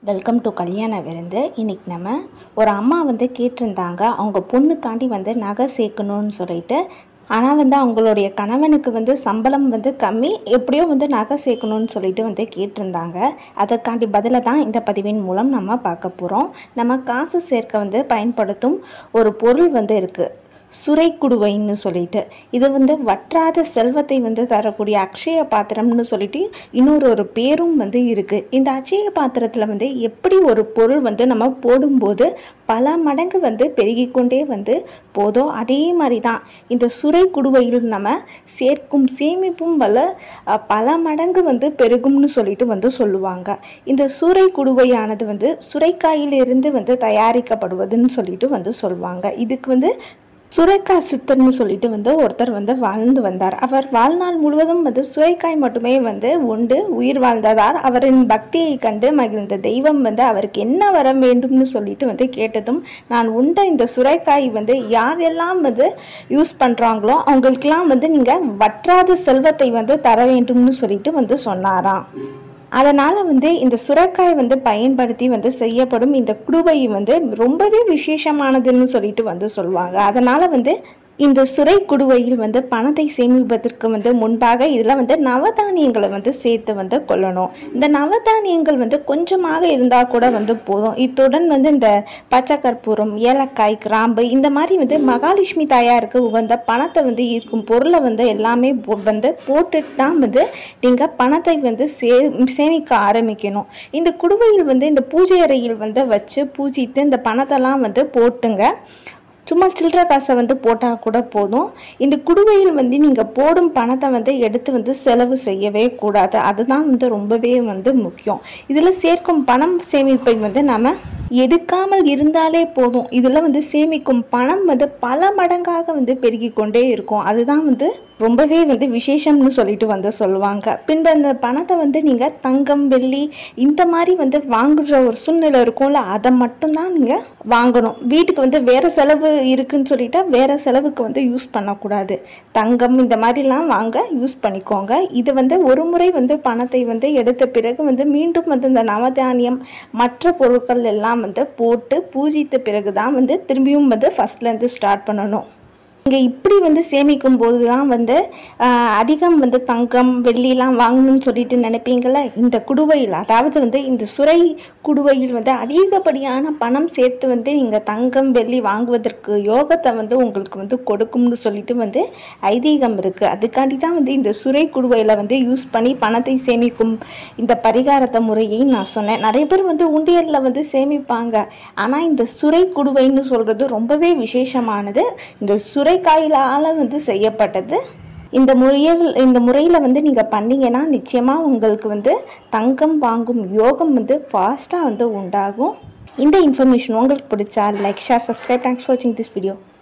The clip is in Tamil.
வெல்கம் டு கல்யாண விருந்து இன்னைக்கு நம்ம ஒரு அம்மா வந்து கேட்டிருந்தாங்க அவங்க பொண்ணுக்காண்டி வந்து நகை சேர்க்கணும்னு சொல்லிட்டு ஆனால் வந்து அவங்களுடைய கணவனுக்கு வந்து சம்பளம் வந்து கம்மி எப்படியோ வந்து நகை சேர்க்கணும்னு சொல்லிட்டு வந்து கேட்டிருந்தாங்க அதற்காண்டி பதிலை தான் இந்த பதிவின் மூலம் நம்ம பார்க்க போகிறோம் நம்ம காசு சேர்க்க வந்து பயன்படுத்தும் ஒரு பொருள் வந்து இருக்குது சுரைக்குடுவைன்னு சொல்லிட்டு இது வந்து வற்றாத செல்வத்தை வந்து தரக்கூடிய அக்ஷய பாத்திரம்னு சொல்லிட்டு இன்னொரு ஒரு பேரும் வந்து இருக்குது இந்த அக்ஷய பாத்திரத்தில் வந்து எப்படி ஒரு பொருள் வந்து நம்ம போடும்போது பல மடங்கு வந்து பெருகிக்கொண்டே வந்து போதும் அதே மாதிரி தான் இந்த சுரை குடுவையில் நம்ம சேர்க்கும் சேமிப்பும் வல்ல அஹ், பல மடங்கு வந்து பெருகும்னு சொல்லிட்டு வந்து சொல்லுவாங்க இந்த சூறை குடுவையானது வந்து சுரைக்காயிலிருந்து வந்து தயாரிக்கப்படுவதுன்னு சொல்லிட்டு வந்து சொல்லுவாங்க இதுக்கு வந்து சுரைக்காய் சித்தர்னு சொல்லிட்டு வந்து ஒருத்தர் வந்து வாழ்ந்து வந்தார் அவர் வாழ்நாள் முழுவதும் வந்து சுரைக்காய் மட்டுமே வந்து உண்டு உயிர் வாழ்ந்ததார் அவரின் பக்தியை கண்டு மகிழ்ந்த தெய்வம் வந்து அவருக்கு என்ன வர வேண்டும்னு சொல்லிட்டு வந்து கேட்டதும் நான் உண்ட இந்த சுரைக்காய் வந்து யாரெல்லாம் வந்து யூஸ் பண்ணுறாங்களோ அவங்களுக்கெல்லாம் வந்து நீங்கள் வற்றாத செல்வத்தை வந்து தர வேண்டும்னு சொல்லிட்டு வந்து சொன்னாராம் அதனால் வந்து இந்த சுரக்காய் வந்து பயன்படுத்தி வந்து செய்யப்படும் இந்த குடுவை வந்து ரொம்பவே விசேஷமானதுன்னு சொல்லிட்டு வந்து சொல்லுவாங்க அதனால் வந்து இந்த சுரை குடுவையில் வந்து பணத்தை சேமிப்பதற்கு வந்து முன்பாக இதில் வந்து நவதானியங்களை வந்து சேர்த்து வந்து கொள்ளணும் இந்த நவதானியங்கள் வந்து கொஞ்சமாக இருந்தால் கூட வந்து போதும் இத்துடன் வந்து இந்த பச்சை கற்பூரம் ஏலக்காய் கிராம்பு இந்த மாதிரி வந்து மகாலட்சுமி தாயாருக்கு உகந்த பணத்தை வந்து ஈர்க்கும் பொருளை வந்து எல்லாமே போ- வந்து போட்டுட்டு தான் வந்து நீங்கள் பணத்தை வந்து சே சேமிக்க ஆரம்பிக்கணும் இந்த குடுவையில் வந்து இந்த பூஜை அறையில் வந்து வச்சு பூஜித்து இந்த பணத்தெல்லாம் வந்து போட்டுங்க சும்மா சில்லற காசை வந்து போட்டால் கூட போதும் இந்த குடுவையில் வந்து நீங்கள் போடும் பணத்தை வந்து எடுத்து வந்து செலவு செய்யவே கூடாது அதுதான் வந்து ரொம்பவே வந்து முக்கியம் இதில் சேர்க்கும் பணம் சேமிப்பை வந்து நம்ம எடுக்காமல் இருந்தாலே போதும் இதில் வந்து சேமிக்கும் பணம் வந்து பல மடங்காக வந்து பெருகி கொண்டே இருக்கும் அதுதான் வந்து ரொம்பவே வந்து விசேஷம்னு சொல்லிட்டு வந்து சொல்லுவாங்க பின்பு அந்த பணத்தை வந்து நீங்கள் தங்கம் வெள்ளி இந்த மாதிரி வந்து வாங்குற ஒரு சூழ்நிலை இருக்கும்ல அதை மட்டும்தான் நீங்கள் வாங்கணும் வீட்டுக்கு வந்து வேறு செலவு இருக்குன்னு சொல்லிட்டா வேறு செலவுக்கு வந்து யூஸ் பண்ணக்கூடாது தங்கம் இந்த மாதிரிலாம் வாங்க யூஸ் பண்ணிக்கோங்க இது வந்து ஒரு முறை வந்து பணத்தை வந்து எடுத்த பிறகு வந்து மீண்டும் வந்து இந்த நவதானியம் மற்ற பொருட்கள் எல்லாம் வந்து போட்டு பூஜித்த பிறகு தான் வந்து திரும்பியும் வந்து ஃபஸ்ட்லேருந்து ஸ்டார்ட் பண்ணணும் இங்கே இப்படி வந்து சேமிக்கும் போது தான் வந்து ஆஹ், அதிகம் வந்து தங்கம் வெள்ளிலாம் வாங்கணும்னு சொல்லிட்டு நினைப்பீங்கள இந்த குடுவையில் அதாவது வந்து இந்த சுரை குடுவையில் வந்து அதிகப்படியான பணம் சேர்த்து வந்து நீங்கள் தங்கம் வெள்ளி வாங்குவதற்கு யோகத்தை வந்து உங்களுக்கு வந்து கொடுக்கும்னு சொல்லிட்டு வந்து ஐதீகம் இருக்குது அதுக்காண்டி தான் வந்து இந்த சுரை குடுவையில் வந்து யூஸ் பண்ணி பணத்தை சேமிக்கும் இந்த பரிகாரத்தை முறையை நான் சொன்னேன் நிறைய பேர் வந்து உண்டியலில் வந்து சேமிப்பாங்க ஆனால் இந்த சுரை குடுவைன்னு சொல்கிறது ரொம்பவே விசேஷமானது இந்த சுரைக்காயிலால் வந்து செய்யப்பட்டது இந்த முறையில் இந்த முறையில் வந்து நீங்கள் பண்ணீங்கன்னா நிச்சயமாக உங்களுக்கு வந்து தங்கம் வாங்கும் யோகம் வந்து ஃபாஸ்ட்டாக வந்து உண்டாகும் இந்த இன்ஃபர்மேஷன் உங்களுக்கு பிடிச்சா like share subscribe thanks for வாட்சிங் திஸ் வீடியோ